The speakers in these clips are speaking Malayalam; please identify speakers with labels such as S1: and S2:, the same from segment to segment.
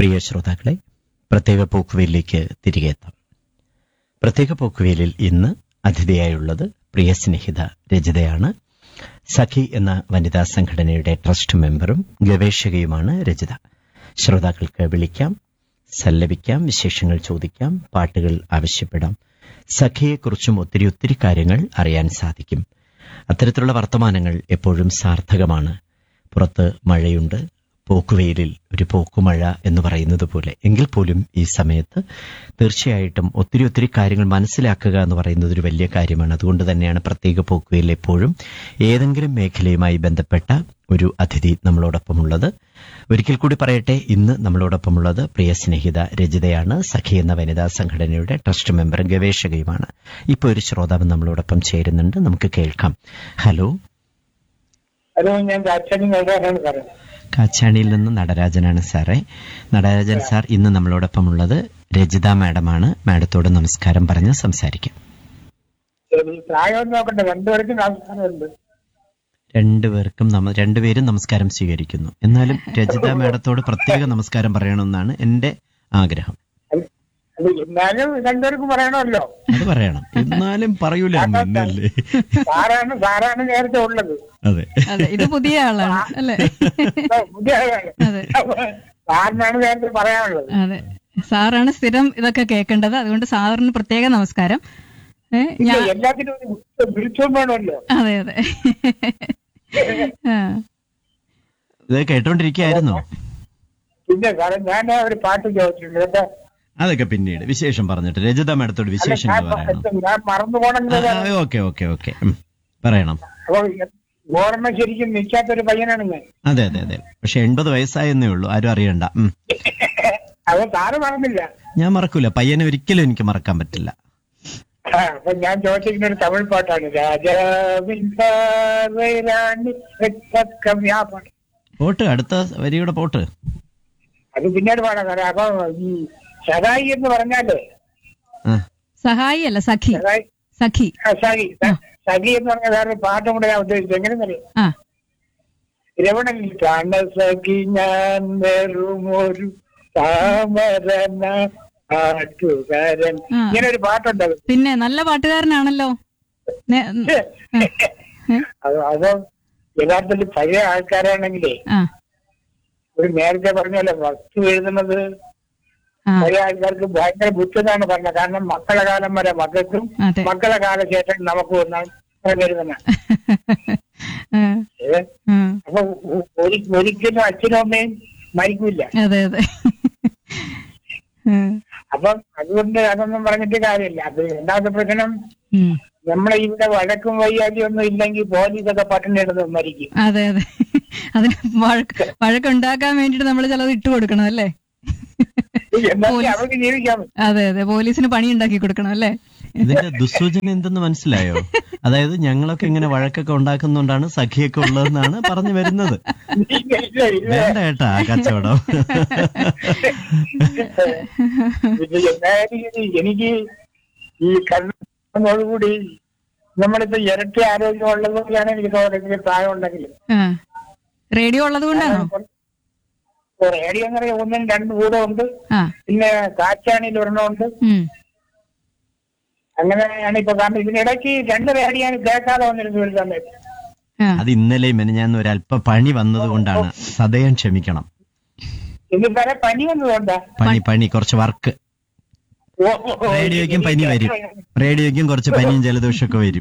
S1: പ്രിയ ശ്രോതാക്കളെ പ്രത്യേക പോക്കുവയിലേക്ക് തിരികെ എത്താം പ്രത്യേക പോക്കുവയിലിൽ ഇന്ന് അതിഥിയായുള്ളത് പ്രിയ സ്നേഹിത രചിതയാണ് സഖി എന്ന വനിതാ സംഘടനയുടെ ട്രസ്റ്റ് മെമ്പറും ഗവേഷകയുമാണ് രചിത ശ്രോതാക്കൾക്ക് വിളിക്കാം സല്ലപിക്കാം വിശേഷങ്ങൾ ചോദിക്കാം പാട്ടുകൾ ആവശ്യപ്പെടാം സഖിയെക്കുറിച്ചും ഒത്തിരി ഒത്തിരി കാര്യങ്ങൾ അറിയാൻ സാധിക്കും അത്തരത്തിലുള്ള വർത്തമാനങ്ങൾ എപ്പോഴും സാർത്ഥകമാണ് പുറത്ത് മഴയുണ്ട് പോക്കുവെയിലിൽ ഒരു പോക്കുമഴ എന്ന് പറയുന്നത് പോലെ എങ്കിൽ പോലും ഈ സമയത്ത് തീർച്ചയായിട്ടും ഒത്തിരി ഒത്തിരി കാര്യങ്ങൾ മനസ്സിലാക്കുക എന്ന് പറയുന്നത് ഒരു വലിയ കാര്യമാണ് അതുകൊണ്ട് തന്നെയാണ് പ്രത്യേക പോക്കുവെയിൽ എപ്പോഴും ഏതെങ്കിലും മേഖലയുമായി ബന്ധപ്പെട്ട ഒരു അതിഥി നമ്മളോടൊപ്പമുള്ളത് ഒരിക്കൽ കൂടി പറയട്ടെ ഇന്ന് നമ്മളോടൊപ്പമുള്ളത് പ്രിയ സ്നേഹിത രചിതയാണ് സഖി എന്ന വനിതാ സംഘടനയുടെ ട്രസ്റ്റ് മെമ്പറും ഗവേഷകയുമാണ് ഇപ്പോൾ ഒരു ശ്രോതാവ് നമ്മളോടൊപ്പം ചേരുന്നുണ്ട് നമുക്ക് കേൾക്കാം ഹലോ
S2: ഹലോ ഞാൻ അച്ഛനും നൽകാനാണ് സാറേ
S1: കാച്ചാണിയിൽ നിന്ന് നടരാജനാണ് സാറേ നടരാജൻ സാർ ഇന്ന് നമ്മളോടൊപ്പം ഉള്ളത് രജിത മാഡമാണ് മാഡത്തോട് നമസ്കാരം പറഞ്ഞ് സംസാരിക്കാം
S2: ശരി പ്രായം നോക്കട്ടെ രണ്ടുപേർക്കും നമസ്കാരമുണ്ട്
S1: രണ്ടുപേർക്കും നമ രണ്ടുപേരും നമസ്കാരം സ്വീകരിക്കുന്നു എന്നാലും രജിത മാഡത്തോട് പ്രത്യേക നമസ്കാരം പറയണമെന്നാണ് എന്റെ ആഗ്രഹം
S2: അത് അത് എന്നാലും രണ്ടുപേർക്കും പറയണമല്ലോ
S1: അത് പറയണം എന്നാലും പറയൂല അമ്മ എന്നല്ലേ
S2: സാറാണ് സാറാണ് നേരത്തെ ഉള്ളത്
S1: അതെ
S3: അതെ ഇത് പുതിയ ആളാണ് അല്ലെ
S2: ഇപ്പൊ പുതിയ ആളാണ്.
S3: അതെ.
S2: അപ്പൊ സാറിനാണ് നേരത്തെ പറയാനുള്ളത്
S3: അതെ സാറാണ് സ്ഥിരം ഇതൊക്കെ കേൾക്കേണ്ടത് അതുകൊണ്ട് സാറിന് പ്രത്യേക നമസ്കാരം ഏ,
S2: ഇല്ല,
S3: ഞാൻ
S2: എല്ലാത്തിനും ഒരു വിളിച്ചോം വേണമല്ലോ
S3: അതെ അതെ ആ,
S1: ഇത് കേട്ടോണ്ടിരിക്കുകയായിരുന്നോ
S2: പിന്നെ സാറേ ഞാൻ ഒരു പാട്ട് ചോദിച്ചിട്ടുണ്ട് കേട്ടോ
S1: അതൊക്കെ പിന്നീട് വിശേഷം പറഞ്ഞിട്ട് രജിത മാഡത്തോട് വിശേഷങ്ങൾ
S2: ഞാൻ
S1: പറയണം
S2: ഞാൻ മറന്നു പോണെങ്കിൽ
S1: ഓക്കെ ഓക്കെ ഓക്കെ പറയണം
S2: അപ്പൊ ഓർമ്മ ശരിക്കും നിൽക്കാത്തൊരു പയ്യനാണ് ഞാൻ
S1: അതെ അതെ അതെ പക്ഷെ എൺപത് വയസ്സായെന്നേ ഉള്ളൂ ആരും അറിയണ്ട ഉം.
S2: അത് സാറ് മറന്നില്ല
S1: ഞാൻ മറക്കൂല പയ്യനെ ഒരിക്കലും എനിക്ക് മറക്കാൻ പറ്റില്ല
S2: ആ, അപ്പൊ ഞാൻ ചോദിച്ചിരിക്കുന്ന ഒരു തമിഴ് പാട്ടാണ് രാജാവിൻ പാറയാണി രക്തക്കം ആ പാട്ട്
S1: പോട്ട് അടുത്ത വരിയുടെ പോട്ട്
S2: അത് പിന്നീട് പാടാം സാറേ അപ്പൊ ഈ സഹായി എന്ന് പറഞ്ഞാല്
S1: ആ
S3: സഹായി അല്ല സഖി
S2: സഹായി
S3: സഖി
S2: ആ, സഖി സ- സഖി എന്ന് പറഞ്ഞ സാറ് പാട്ടും കൂടെ ഞാൻ ഉദ്ദേശിച്ചത് എങ്ങനെയെന്നറിയാം
S3: ആ
S2: രമണനിൽ കാണ സഖി ഞാൻ വെറും ഒരു താമരന പാട്ടുകാരൻ
S3: ആ.
S2: ഇങ്ങനെ ഒരു പാട്ടുണ്ട് അത്.
S3: പിന്നെ നല്ല പാട്ടുകാരനാണല്ലോ നേ- ആ, ഏ?
S2: അത് അത് യഥാർത്ഥത്തിൽ പഴയ ആൾക്കാരാണെങ്കിലേ
S3: ആ
S2: ഒരു നേരത്തെ പറഞ്ഞല്ലോ വസ്തു എഴുതുന്നത്
S3: ആ
S2: പഴയ ആൾക്കാർക്ക് ഭയങ്കര ബുദ്ധിമുട്ടാണ് പറഞ്ഞത് കാരണം മക്കളെ കാലം വരെ മക്കൾക്കും
S3: അതെ
S2: മക്കളെ കാലശേഷം നമുക്ക് ഒന്നാണ് പറഞ്ഞിരുന്നത്
S3: ആ,
S2: ഏ?
S3: ആ,
S2: അപ്പൊ ഒ- ഒരി- ഒരിക്കലും അച്ഛനും അമ്മയും മരിക്കില്ല
S3: അതെ അതെ ഉം,
S2: അപ്പം അതുകൊണ്ട് അതൊന്നും പറഞ്ഞിട്ട് കാര്യമില്ല അത് രണ്ടാമത്തെ പ്രശ്നം
S3: ഉം.
S2: നമ്മളെ ഇവിടെ വഴക്കും വയ്യാതെയും ഒന്നും ഇല്ലെങ്കിൽ പോലീസൊക്കെ പട്ടിണി എടുത്ത് മരിക്കും
S3: അതെ അതെ അതിന് വഴക്ക് വഴക്കുണ്ടാക്കാൻ വേണ്ടിട്ട് നമ്മൾ ചിലത് ഇട്ട് കൊടുക്കണം അല്ലേ
S2: എന്നാലും അവർക്ക് ജീവിക്കാം
S3: അതെ അതെ പോലീസിന് പണി ഉണ്ടാക്കി കൊടുക്കണം അല്ലേ
S1: ഇതിന്റെ ദുസ്സൂചന എന്തെന്ന് മനസ്സിലായോ അതായത് ഞങ്ങളൊക്കെ ഇങ്ങനെ വഴക്കൊക്കെ ഉണ്ടാക്കുന്നുകൊണ്ടാണ് സഖിയൊക്കെ ഉള്ളതെന്നാണ് പറഞ്ഞു വരുന്നത്
S2: ഇല്ല, ഇല്ല, ഇല്ല.
S1: വേണ്ട ഏട്ടാ ആ കച്ചവടം
S2: ഇത് എന്തായാലും ഇത് എനിക്ക് ഈ കണ്ണോടുകൂടി നമ്മളിപ്പോ ഇരട്ടി ആരോഗ്യം ഉള്ളത് പോലെയാണ് എനിക്ക് തോന്നുന്നത് പ്രായം ഉണ്ടെങ്കിൽ
S3: ആ റേഡിയോ ഉള്ളത് കൊണ്ടാണോ
S2: റേഡിയോ എന്ന് പറയാൻ ഒന്നും രണ്ടും കൂടെ ഉണ്ട്
S3: ആ
S2: പിന്നെ കാറ്റാണിയിൽ ഒരെണ്ണമുണ്ട്
S3: ഉം
S2: അങ്ങനെയാണ് ഇപ്പൊ കാരണം ഇതിനിടയ്ക്ക് രണ്ട് റേഡിയോ കേൾക്കാതെ വന്നിരുന്നു ഒരു സമയത്ത്
S3: ആ
S1: അത് ഇന്നലെയും മെനഞ്ഞാന്ന് ഒരല്പ പണി വന്നത് കൊണ്ടാണ് സദയം ക്ഷമിക്കണം
S2: ഇന്ന് വരെ പനി വന്നതുകൊണ്ടാ
S1: പണി പണി കുറച്ച് വർക്ക്
S2: ഓ, ഓ, ഓ.
S1: റേഡിയോയ്ക്കും പനി വരും റേഡിയോയ്ക്കും കുറച്ച് പനിയും ജലദോഷമൊക്കെ വരും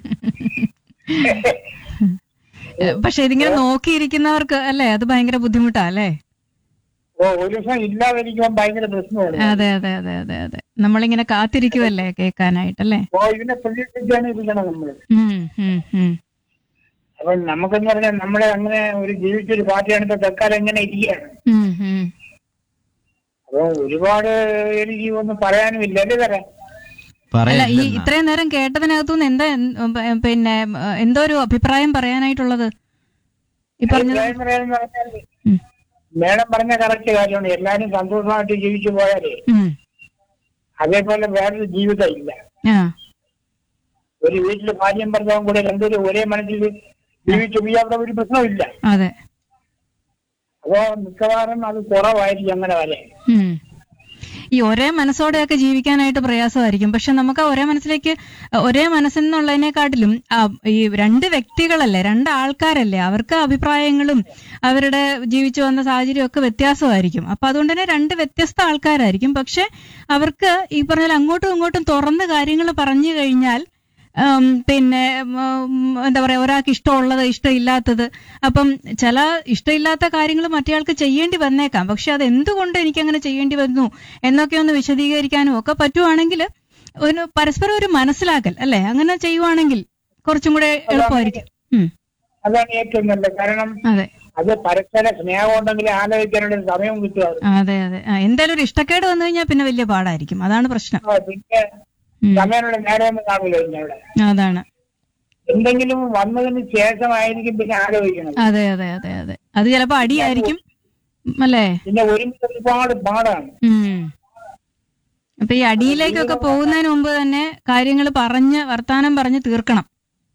S3: ഏ, പക്ഷെ ഇതിങ്ങനെ നോക്കിയിരിക്കുന്നവർക്ക് അല്ലേ അത് ഭയങ്കര ബുദ്ധിമുട്ടാ അല്ലേ
S2: ഓ ഒരു ദിവസം ഇല്ലാതിരിക്കുമ്പോൾ ഭയങ്കര പ്രശ്നമാണ്
S3: അതെ അതെ അതെ അതെ അതെ നമ്മളിങ്ങനെ കാത്തിരിക്കുവല്ലേ കേൾക്കാനായിട്ടല്ലേ
S2: ഓ ഇതിനെ പ്രതീക്ഷിച്ചാണ് ഇരിക്കണം നമ്മള്
S3: ഉം ഉം ഉം
S2: അപ്പൊ നമുക്കെന്ന് പറഞ്ഞാൽ നമ്മളെ അങ്ങനെ ഒരു ജീവിച്ചൊരു പാർട്ടിയാണ് ഇപ്പൊ തൽക്കാലം എങ്ങനെ ഇരിക്കുകയാണ്
S3: ഉം ഉം
S2: അപ്പൊ ഒരുപാട് എനിക്ക് ഒന്നും പറയാനുമില്ല അല്ലേ തരാം
S3: അല്ല ഈ
S1: പറയില്ല
S3: ഇത്രയും നേരം കേട്ടതിനകത്തുനിന്ന് എന്താ ഉം, പ- പിന്നെ ഉം, എന്തോ ഒരു അഭിപ്രായം പറയാനായിട്ടുള്ളത് ഈ പറഞ്ഞത്
S2: അഭിപ്രായം പറയാന്ന് പറഞ്ഞാൽ
S3: ഉം,
S2: മേഡം പറഞ്ഞ കറക്റ്റ് കാര്യമാണ് എല്ലാരും സന്തോഷമായിട്ട് ജീവിച്ചു പോയാലേ
S3: ഉം,
S2: അതേപോലെ വേറൊരു ജീവിതം ഇല്ല
S3: ആ
S2: ഒരു വീട്ടില് ഭാര്യയും ഭർത്താവും കൂടെ രണ്ടുപേരും ഒരേ മനസ്സിൽ ജീവിച്ചു പോയി അവിടെ ഒരു പ്രശ്നമില്ല
S3: അതെ
S2: അപ്പോ മിക്കവാറും അത് കുറവായിരിക്കും അങ്ങനെ വരെ
S3: ഉം. ഈ ഒരേ മനസ്സോടെയൊക്കെ ജീവിക്കാനായിട്ട് പ്രയാസമായിരിക്കും പക്ഷെ നമുക്ക് ആ ഒരേ മനസ്സിലേക്ക് ഒരേ മനസ്സെന്നുള്ളതിനെക്കാട്ടിലും ആ, ഈ രണ്ട് വ്യക്തികളല്ലേ രണ്ട് ആൾക്കാരല്ലേ അവർക്ക് അഭിപ്രായങ്ങളും അവരുടെ ജീവിച്ചു വന്ന സാഹചര്യം ഒക്കെ വ്യത്യാസമായിരിക്കും അപ്പൊ അതുകൊണ്ട് തന്നെ രണ്ട് വ്യത്യസ്ത ആൾക്കാരായിരിക്കും പക്ഷെ അവർക്ക് ഈ പറഞ്ഞാൽ അങ്ങോട്ടും ഇങ്ങോട്ടും തുറന്ന് കാര്യങ്ങൾ പറഞ്ഞു കഴിഞ്ഞാൽ ഉം, പിന്നെ ഉം, എന്താ പറയാ ഒരാൾക്ക് ഇഷ്ടമുള്ളത് ഇഷ്ടമില്ലാത്തത് അപ്പം ചില ഇഷ്ടമില്ലാത്ത കാര്യങ്ങൾ മറ്റേയാൾക്ക് ചെയ്യേണ്ടി വന്നേക്കാം പക്ഷെ അത് എന്തുകൊണ്ട് എനിക്ക് അങ്ങനെ ചെയ്യേണ്ടി വന്നു എന്നൊക്കെ ഒന്ന് വിശദീകരിക്കാനും ഒക്കെ പറ്റുവാണെങ്കിൽ ഒരു പരസ്പരം ഒരു മനസ്സിലാക്കൽ അല്ലെ അങ്ങനെ ചെയ്യുവാണെങ്കിൽ കുറച്ചും കൂടെ എളുപ്പമായിരിക്കും ഉം,
S2: അതാണ് ഏറ്റവും നല്ലത് കാരണം
S3: അതെ
S2: അത് പരസ്പര സ്നേഹം ഉണ്ടെങ്കിൽ ആലോചിക്കാനുള്ള ഒരു സമയം കിട്ടുക
S3: അതെ അതെ ആ, എന്തായാലും ഒരു ഇഷ്ടക്കേട് വന്നു കഴിഞ്ഞാൽ പിന്നെ വലിയ പാടായിരിക്കും അതാണ് പ്രശ്നം
S2: പിന്നെ
S3: ഉം,
S2: സമയമുള്ള നേരമൊന്നും കാണില്ല പിന്നെ അവിടെ
S3: അതാണ്
S2: എന്തെങ്കിലും വന്നതിന് ശേഷമായിരിക്കും പിന്നെ ആലോചിക്കണം
S3: അതെ അതെ അതെ അതെ അത് ചിലപ്പോ അടിയായിരിക്കും ഉം, അല്ലേ
S2: പിന്നെ ഒരുമിച്ച് ഒരുപാട് പാടാണ്
S3: ഉം. അപ്പൊ ഈ അടിയിലേക്കൊക്കെ പോകുന്നതിന് മുമ്പ് തന്നെ കാര്യങ്ങൾ പറഞ്ഞ് വർത്താനം പറഞ്ഞ് തീർക്കണം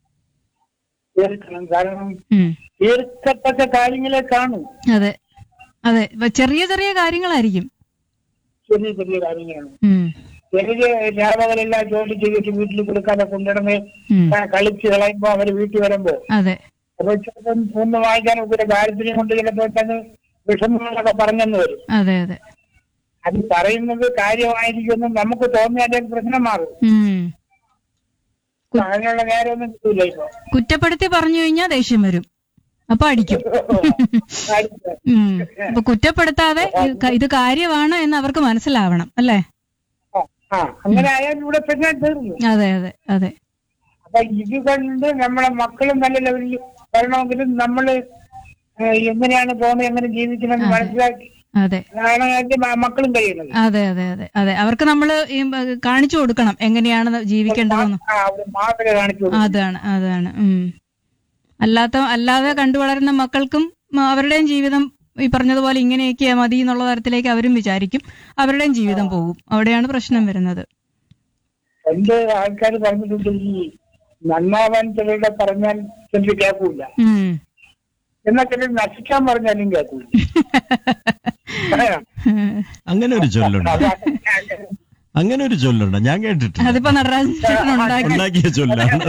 S2: തീർക്കണം കാരണം
S3: ഉം.
S2: തീർക്കത്തക്ക കാര്യങ്ങളെ കാണും
S3: അതെ അതെ ഇപ്പൊ ചെറിയ ചെറിയ കാര്യങ്ങളായിരിക്കും
S2: ചെറിയ ചെറിയ കാര്യങ്ങളാണ്
S3: ഉം.
S2: ചെറിയ രാപകലെല്ലാം ജോലി ചെയ്തിട്ട് വീട്ടിൽ കൊടുക്കാതെ കൊണ്ടിടന്ന്
S3: ഉം.
S2: കളിച്ച് കളയുമ്പോ അവര് വീട്ടിൽ വരുമ്പോ
S3: അതെ
S2: അപ്പൊ ചിലപ്പം ഒന്ന് വായിക്കാൻ ഒരു ദാരിദ്ര്യം കൊണ്ട് ചിലപ്പോ തന്നെ വിഷമങ്ങളൊക്കെ പറഞ്ഞെന്ന് വരും
S3: അതെ അതെ
S2: അത് പറയുന്നത് കാര്യമായിരിക്കുമെന്ന് നമുക്ക് തോന്നിയാലേ പ്രശ്നം മാറും
S3: ഉം.
S2: അതിനുള്ള നേരമൊന്നും കിട്ടൂല ഇപ്പൊ
S3: കുറ്റപ്പെടുത്തി പറഞ്ഞു കഴിഞ്ഞാൽ ദേഷ്യം വരും അപ്പൊ അടിക്കും
S2: അടുത്ത.
S3: ഉം. അപ്പൊ കുറ്റപ്പെടുത്താതെ ഇത് ക- ഇത് കാര്യമാണ് എന്ന് അവർക്ക് മനസ്സിലാവണം അല്ലേ
S2: ആ, ആ അങ്ങനെ ആയാൽ ഇവിടെ പിന്നെ തീർന്നു
S3: അതെ അതെ അതെ
S2: അപ്പൊ ഇത് കണ്ട് നമ്മളെ മക്കളും നല്ല ലെവലിൽ വരണമെങ്കിലും നമ്മള് ഏഹ്, എങ്ങനെയാണ് പോകുന്നത് എങ്ങനെ ജീവിക്കണമെന്ന് മനസ്സിലാക്കി
S3: അതെ
S2: ആണ് അതിന്റെ മ- മക്കളും കഴിയുന്നത്
S3: അതെ അതെ അതെ അതെ അവർക്ക് നമ്മൾ കാണിച്ചു കൊടുക്കണം എങ്ങനെയാണ് ജീവിക്കേണ്ടതെന്ന്
S2: ആ ഒരു മാതൃക കാണിച്ചു കൊടുക്കും.
S3: അതാണ് അതാണ് ഉം അല്ലാത്ത അല്ലാതെ കണ്ടു വളരുന്ന മക്കൾക്കും ഉം, അവരുടെയും ജീവിതം ഈ പറഞ്ഞതുപോലെ ഇങ്ങനെയൊക്കെ മതി എന്നുള്ള തരത്തിലേക്ക് അവരും വിചാരിക്കും അവരുടെയും ജീവിതം പോകും അവിടെയാണ് പ്രശ്നം വരുന്നത്
S2: എന്റെ ആൾക്കാർ പറഞ്ഞിട്ടുണ്ട് ഈ നന്നാവാൻ ചിലരുടെ പറഞ്ഞാൽ ചിലർ കേൾക്കൂല
S3: ഉം.
S2: എന്നാൽ ചിലർ നശിക്കാൻ പറഞ്ഞാലും കേൾക്കൂല
S1: അങ്ങനെ ഒരു ചൊല്ലുണ്ട്
S2: അതാണ്
S1: അങ്ങനെ ഒരു ചൊല്ലുണ്ട് ഞാൻ കേട്ടിട്ടുണ്ട്
S3: അതിപ്പോ നടരാജൻ ചേട്ടൻ ഉണ്ടാക്കി
S1: ഉണ്ടാക്കിയ ചൊല്ലാണ്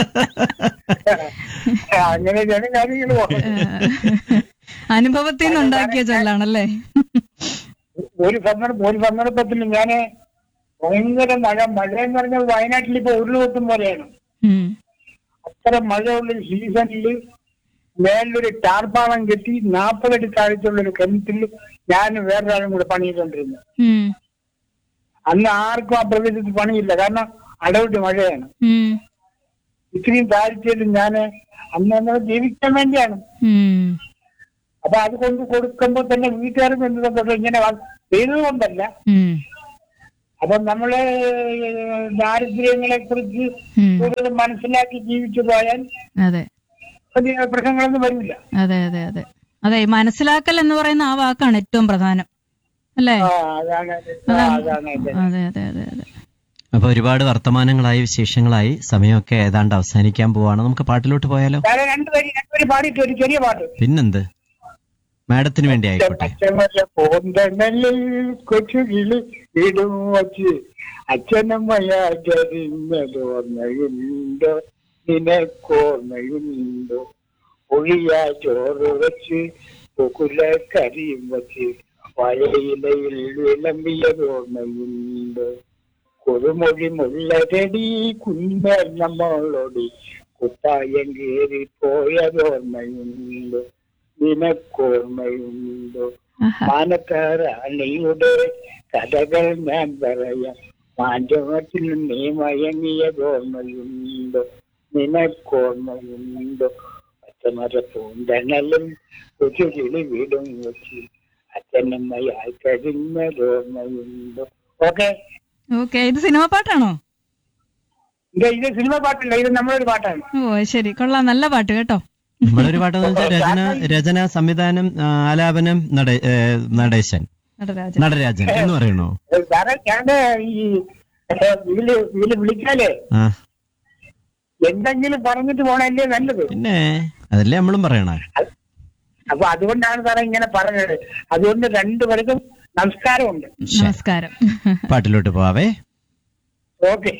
S2: അങ്ങനെയൊക്കെയാണ് കാര്യങ്ങൾ പോകുന്നത്
S3: അനുഭവത്തിൽ നിന്ന് ഉണ്ടാക്കിയ ചൊല്ലാണല്ലേ
S2: ഒരു സന്ദർഭം ഒരു സന്ദർഭത്തിൽ ഞാന് ഭയങ്കര മഴ മഴ എന്ന് പറഞ്ഞാൽ വയനാട്ടിൽ ഇപ്പൊ ഉരുളുപൊട്ടും പോലെയാണ്
S3: ഉം.
S2: അത്ര മഴയുള്ള ഒരു സീസണിൽ മേലൊരു ടാർപ്പാളം കെട്ടി നാൽപ്പതടി താഴ്ചയുള്ള ഒരു കിണറ്റിൽ ഞാൻ വേറൊരാളും കൂടെ പണിയിട്ടുകൊണ്ടിരുന്നു
S3: ഉം.
S2: അന്ന് ആർക്കും ആ പ്രദേശത്ത് പണിയില്ല കാരണം അടവിട്ട് മഴയാണ്
S3: ഉം.
S2: ഇത്രയും താഴ്ചയിൽ ഞാൻ അന്ന് എന്നത് ജീവിക്കാൻ വേണ്ടിയാണ്
S3: ഉം.
S2: അപ്പൊ അത് കൊണ്ട് കൊടുക്കുമ്പോൾ തന്നെ വീട്ടുകാർക്ക് എന്ത് സന്തോഷം ഇങ്ങനെ വ- ചെയ്തതുകൊണ്ടല്ല
S3: ഉം.
S2: അപ്പൊ നമ്മള് ദാരിദ്ര്യങ്ങളെ കുറിച്ച്
S3: ഉം.
S2: കൂടുതൽ മനസ്സിലാക്കി ജീവിച്ചു പോയാൽ
S3: അതെ
S2: വലിയ പ്രശ്നങ്ങളൊന്നും വരില്ല
S3: അതെ അതെ അതെ അതെ ഈ മനസ്സിലാക്കൽ എന്ന് പറയുന്ന ആ വാക്കാണ് ഏറ്റവും പ്രധാനം അല്ലേ
S2: ആ അതാണ് അത്. ആ, അതാണ് അത്.
S3: അതെ അതെ അതെ അതെ
S1: അപ്പൊ ഒരുപാട് വർത്തമാനങ്ങളായി വിശേഷങ്ങളായി സമയമൊക്കെ ഏതാണ്ട് അവസാനിക്കാൻ പോവാണ് നമുക്ക് പാട്ടിലോട്ട് പോയാലോ
S2: ഞാൻ രണ്ട് വരി രണ്ട് വരി പാടിയിട്ട് ഒരു ചെറിയ പാട്ട്
S1: പിന്നെന്ത് മാഡത്തിന് വേണ്ടി ആയിക്കോട്ടെ
S2: അച്ഛനല്ല പോന്തണലിൽ കൊച്ചുകിളി ഇടും വച്ച് അച്ഛനമ്മയാചരിഞ്ഞതോർമ്മയുണ്ടോ നിനക്കോർമ്മയുണ്ടോ ഒഴിയാ ചോറ് വെച്ച് പൊക്കുല കരിയും വച്ച് വയയിലയിൽ വിളമ്പിയതോർമ്മയുണ്ടോ കുറുമൊഴി മുള്ളരടി കുഞ്ഞൽ നമ്മളോടി കുപ്പായം കയറി പോയതോർമ്മയുണ്ടോ നിനക്കോർമ്മയുണ്ടോ
S3: ആഹാ.
S2: മാനക്കാരാണിയുടെ കഥകൾ ഞാൻ പറയാം മാധ്യമത്തിൽ നീ മയങ്ങിയതോർമ്മയുണ്ടോ നിനക്കോർമ്മയുണ്ടോ പച്ചമര പൂന്തണലും കൊച്ചുകിളി വീടും വെച്ച് അച്ഛനമ്മയായി കഴിഞ്ഞതോർമ്മയുണ്ടോ ഓക്കെ
S3: ഓക്കെ ഇത് സിനിമ പാട്ടാണോ
S2: ഇത് ഇത് സിനിമ പാട്ടല്ല ഇത് നമ്മളൊരു പാട്ടാണ്
S3: ഓ ശരി കൊള്ളാം നല്ല പാട്ട് കേട്ടോ
S1: നമ്മളൊരു പാട്ടെന്ന് വെച്ചാൽ രചന രചന സംവിധാനം ആ, ആലാപനം നട- ഏ, നടേശൻ
S3: നടരാജൻ
S1: നടരാജൻ എന്ന് പറയണോ
S2: സാറേ ഞാൻ ഈ ഇതില് ഇതില് വിളിച്ചാലേ
S1: ആ
S2: എന്തെങ്കിലും പറഞ്ഞിട്ട് പോണല്ലേ നല്ലത്
S1: പിന്നെ അതല്ലേ നമ്മളും പറയണ
S2: അപ്പൊ അതുകൊണ്ടാണ് സാറേ ഇങ്ങനെ പറഞ്ഞത് അതുകൊണ്ട് രണ്ടുപേർക്കും നമസ്കാരമുണ്ട്
S3: നമസ്കാരം
S1: പാട്ടിലോട്ട് പോവാവേ
S2: ഓക്കെ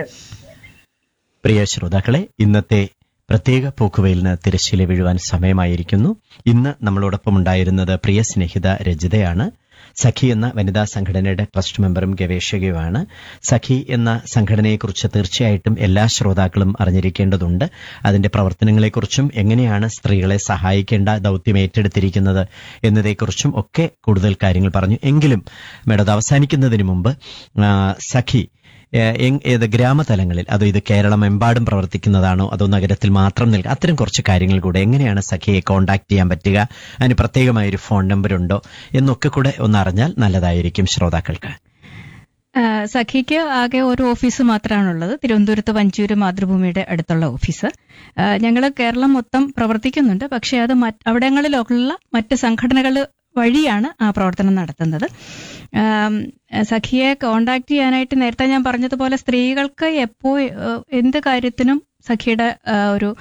S1: പ്രിയ ശ്രോതാക്കളെ ഇന്നത്തെ പ്രത്യേക പോക്കുവെയിലിന് തിരശ്ശീല വീഴുവാൻ സമയമായിരിക്കുന്നു ഇന്ന് നമ്മളോടൊപ്പം ഉണ്ടായിരുന്നത് പ്രിയ സ്നേഹിത രജിതയാണ് സഖി എന്ന വനിതാ സംഘടനയുടെ ട്രസ്റ്റ് മെമ്പറും ഗവേഷകയുമാണ് സഖി എന്ന സംഘടനയെക്കുറിച്ച് തീർച്ചയായിട്ടും എല്ലാ ശ്രോതാക്കളും അറിഞ്ഞിരിക്കേണ്ടതുണ്ട് അതിന്റെ പ്രവർത്തനങ്ങളെക്കുറിച്ചും എങ്ങനെയാണ് സ്ത്രീകളെ സഹായിക്കേണ്ട ദൗത്യം ഏറ്റെടുത്തിരിക്കുന്നത് എന്നതേക്കുറിച്ചും ഒക്കെ കൂടുതൽ കാര്യങ്ങൾ പറഞ്ഞു എങ്കിലും മേഡം അത് അവസാനിക്കുന്നതിന് മുമ്പ് ആ, സഖി ഏഹ് എങ്- ഏത് ഗ്രാമതലങ്ങളിൽ അതോ ഇത് കേരളമെമ്പാടും പ്രവർത്തിക്കുന്നതാണോ അതോ നഗരത്തിൽ മാത്രം നിൽക്കുക അത്തരം കുറച്ച് കാര്യങ്ങൾ കൂടെ എങ്ങനെയാണ് സഖിയെ കോൺടാക്ട് ചെയ്യാൻ പറ്റുക അതിന് പ്രത്യേകമായ ഒരു ഫോൺ നമ്പർ ഉണ്ടോ എന്നൊക്കെ കൂടെ ഒന്ന് അറിഞ്ഞാൽ നല്ലതായിരിക്കും ശ്രോതാക്കൾക്ക്
S3: ആ, സഖിക്ക് ആകെ ഒരു ഓഫീസ് മാത്രമാണുള്ളത് തിരുവനന്തപുരത്ത് വഞ്ചൂര് മാതൃഭൂമിയുടെ അടുത്തുള്ള ഓഫീസ് ഞങ്ങൾ കേരളം മൊത്തം പ്രവർത്തിക്കുന്നുണ്ട് പക്ഷേ അത് മറ്റ് അവിടങ്ങളിലുള്ള മറ്റ് സംഘടനകൾ വഴിയാണ് ആ പ്രവർത്തനം നടത്തുന്നത് ആം, സഖിയെ കോണ്ടാക്ട് ചെയ്യാനായിട്ട് നേരത്തെ ഞാൻ പറഞ്ഞതുപോലെ സ്ത്രീകൾക്ക് എപ്പോ ഏഹ്, എന്ത് കാര്യത്തിനും സഖിയുടെ ആ, ഒരു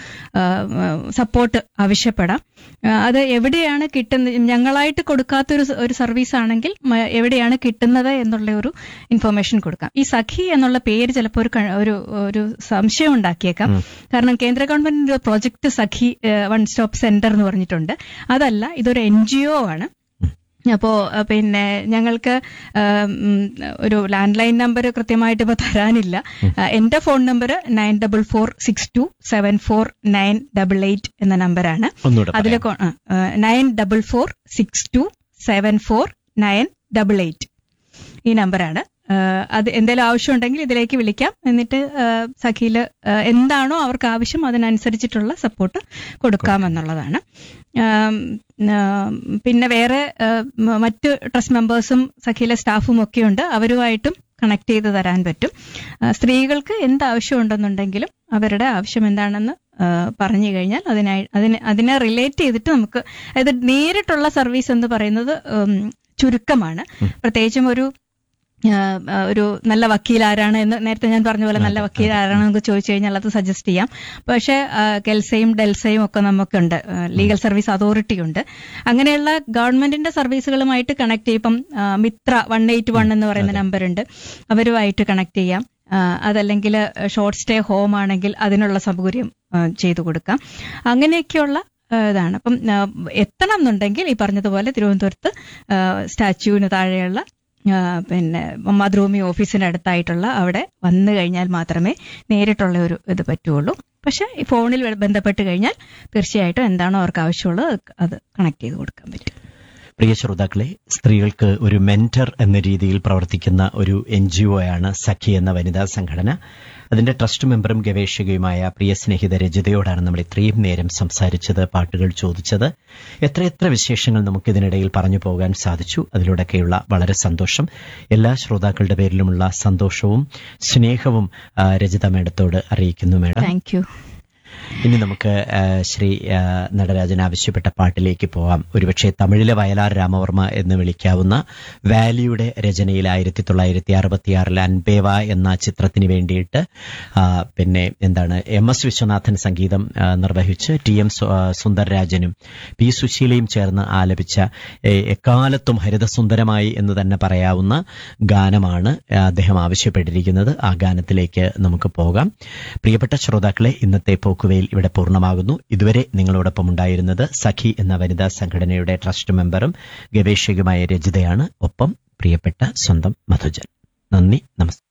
S3: സപ്പോർട്ട് ആവശ്യപ്പെടാം ആ, അത് എവിടെയാണ് കിട്ടുന്നത് ഞങ്ങളായിട്ട് കൊടുക്കാത്തൊരു സ- ഒരു സർവീസ് ആണെങ്കിൽ മ- എവിടെയാണ് കിട്ടുന്നത് എന്നുള്ള ഒരു ഇൻഫർമേഷൻ കൊടുക്കാം ഈ സഖി എന്നുള്ള പേര് ചിലപ്പോൾ ഒരു ക- ഒരു ഒരു സംശയം ഉണ്ടാക്കിയേക്കാം കാരണം കേന്ദ്ര ഗവൺമെന്റിന്റെ project Sakhi one stop centre എന്ന് പറഞ്ഞിട്ടുണ്ട് അതല്ല ഇതൊരു എൻ ജി ഒ ആണ് അപ്പോ അഹ് പിന്നെ ഞങ്ങൾക്ക് ആം, ഉം, ഒരു ലാൻഡ് ലൈൻ നമ്പർ കൃത്യമായിട്ട് ഇപ്പൊ തരാനില്ല ആ, എന്റെ phone number nine double four six two seven four nine double eight എന്ന നമ്പറാണ്
S1: ഒന്നുകൂടെ
S3: അതിൽ
S1: പറയാം.
S3: Nine double four six two seven four nine double eight ഈ നമ്പറാണ് ആഹ് അത് എന്തെങ്കിലും ആവശ്യമുണ്ടെങ്കിൽ ഇതിലേക്ക് വിളിക്കാം എന്നിട്ട് ആഹ് സഖിയില് ആഹ് എന്താണോ അവർക്ക് ആവശ്യം അതിനനുസരിച്ചിട്ടുള്ള സപ്പോർട്ട് കൊടുക്കാമെന്നുള്ളതാണ് ആം, ആം, പിന്നെ വേറെ ആഹ് മ- മറ്റ് ട്രസ്റ്റ് മെമ്പേഴ്സും സഖിയിലെ സ്റ്റാഫും ഒക്കെ ഉണ്ട് അവരുമായിട്ടും കണക്ട് ചെയ്ത് തരാൻ പറ്റും ആഹ് സ്ത്രീകൾക്ക് എന്ത് ആവശ്യമുണ്ടെന്നുണ്ടെങ്കിലും അവരുടെ ആവശ്യം എന്താണെന്ന് ആഹ് പറഞ്ഞു കഴിഞ്ഞാൽ അതിനായി അതിനെ അതിനെ റിലേറ്റ് ചെയ്തിട്ട് നമുക്ക് അതായത് നേരിട്ടുള്ള സർവീസ് എന്ന് പറയുന്നത് ഉം, ചുരുക്കമാണ് പ്രത്യേകിച്ചും ഒരു ആഹ് ആഹ് ഒരു നല്ല വക്കീൽ ആരാണ് എന്ന് നേരത്തെ ഞാൻ പറഞ്ഞ പോലെ നല്ല വക്കീൽ ആരാണ് നമുക്ക് ചോദിച്ചു കഴിഞ്ഞാൽ അത് സജസ്റ്റ് ചെയ്യാം പക്ഷേ ആഹ് കെൽസയും ഡെൽസയും ഒക്കെ നമുക്കുണ്ട് ആഹ് ലീഗൽ സർവീസ് അതോറിറ്റി ഉണ്ട് അങ്ങനെയുള്ള ഗവൺമെന്റിന്റെ സർവീസുകളുമായിട്ട് കണക്ട് ചെയ്യും ഇപ്പം ആഹ് മിത്ര വൺ എയ്റ്റ് വൺ എന്ന് പറയുന്ന നമ്പർ ഉണ്ട് അവരുമായിട്ട് കണക്ട് ചെയ്യാം ആഹ് അതല്ലെങ്കിൽ ഷോർട്ട് സ്റ്റേ ഹോം ആണെങ്കിൽ അതിനുള്ള സൗകര്യം ആഹ് ചെയ്തു കൊടുക്കാം അങ്ങനെയൊക്കെയുള്ള ആഹ് ഇതാണ് അപ്പം ആഹ് എത്തണം എന്നുണ്ടെങ്കിൽ ഈ പറഞ്ഞതുപോലെ തിരുവനന്തപുരത്ത് ആഹ് സ്റ്റാച്യൂവിന് താഴെയുള്ള ആഹ് പിന്നെ മാതൃഭൂമി ഓഫീസിന് അടുത്തായിട്ടുള്ള അവിടെ വന്നു കഴിഞ്ഞാൽ മാത്രമേ നേരിട്ടുള്ള ഒരു ഇത് പറ്റുള്ളൂ പക്ഷെ ഈ ഫോണിൽ ബന്ധപ്പെട്ട് കഴിഞ്ഞാൽ തീർച്ചയായിട്ടും എന്താണോ അവർക്ക് ആവശ്യമുള്ളത് അത് അത് കണക്ട് ചെയ്ത് കൊടുക്കാൻ പറ്റും
S1: പ്രിയ ശ്രോതാക്കളെ സ്ത്രീകൾക്ക് ഒരു മെന്റർ എന്ന രീതിയിൽ പ്രവർത്തിക്കുന്ന ഒരു എൻ ജി ഒ ആണ് സഖി എന്ന വനിതാ സംഘടന അതിന്റെ ട്രസ്റ്റ് മെമ്പറും ഗവേഷകയുമായ പ്രിയ സ്നേഹിത രജിതയോടാണ് നമ്മൾ ഇത്രയും നേരം സംസാരിച്ചത് പാട്ടുകൾ ചോദിച്ചത് എത്രയെത്ര വിശേഷങ്ങൾ നമുക്കിതിനിടയിൽ പറഞ്ഞു പോകാൻ സാധിച്ചു അതിലൂടെയൊക്കെയുള്ള വളരെ സന്തോഷം എല്ലാ ശ്രോതാക്കളുടെ പേരിലുമുള്ള സന്തോഷവും സ്നേഹവും ആ, രജിത മേഡത്തോട് അറിയിക്കുന്നു മേഡം
S3: താങ്ക് യു
S1: ഇനി നമുക്ക് ആ, ശ്രീ ആ, നടരാജൻ ആവശ്യപ്പെട്ട പാട്ടിലേക്ക് പോവാം ഒരുപക്ഷെ തമിഴിലെ വയലാർ രാമവർമ്മ എന്ന് വിളിക്കാവുന്ന വാലിയുടെ രചനയിൽ ആയിരത്തി തൊള്ളായിരത്തി അറുപത്തിയാറിൽ അൻപേവ എന്ന ചിത്രത്തിന് വേണ്ടിയിട്ട് ആ, പിന്നെ എന്താണ് എം എസ് വിശ്വനാഥൻ സംഗീതം ആ, നിർവഹിച്ച് ടി എം സു- ആ, സുന്ദർരാജനും പി സുശീലയും ചേർന്ന് ആലപിച്ച എ, എക്കാലത്തും ഹരിതസുന്ദരമായി എന്ന് തന്നെ പറയാവുന്ന ഗാനമാണ് ആ, അദ്ദേഹം ആവശ്യപ്പെട്ടിരിക്കുന്നത് ആ ഗാനത്തിലേക്ക് നമുക്ക് പോകാം പ്രിയപ്പെട്ട ശ്രോതാക്കളെ ഇന്നത്തെ പോക്കുവെയിൽ ഇവിടെ പൂർണ്ണമാകുന്നു ഇതുവരെ നിങ്ങളോടൊപ്പം ഉണ്ടായിരുന്നത് സഖി എന്ന വനിതാ സംഘടനയുടെ ട്രസ്റ്റ് മെമ്പറും ഗവേഷകയുമായ രജിതയാണ് ഒപ്പം പ്രിയപ്പെട്ട സ്വന്തം മധുജൻ നന്ദി നമസ്കാരം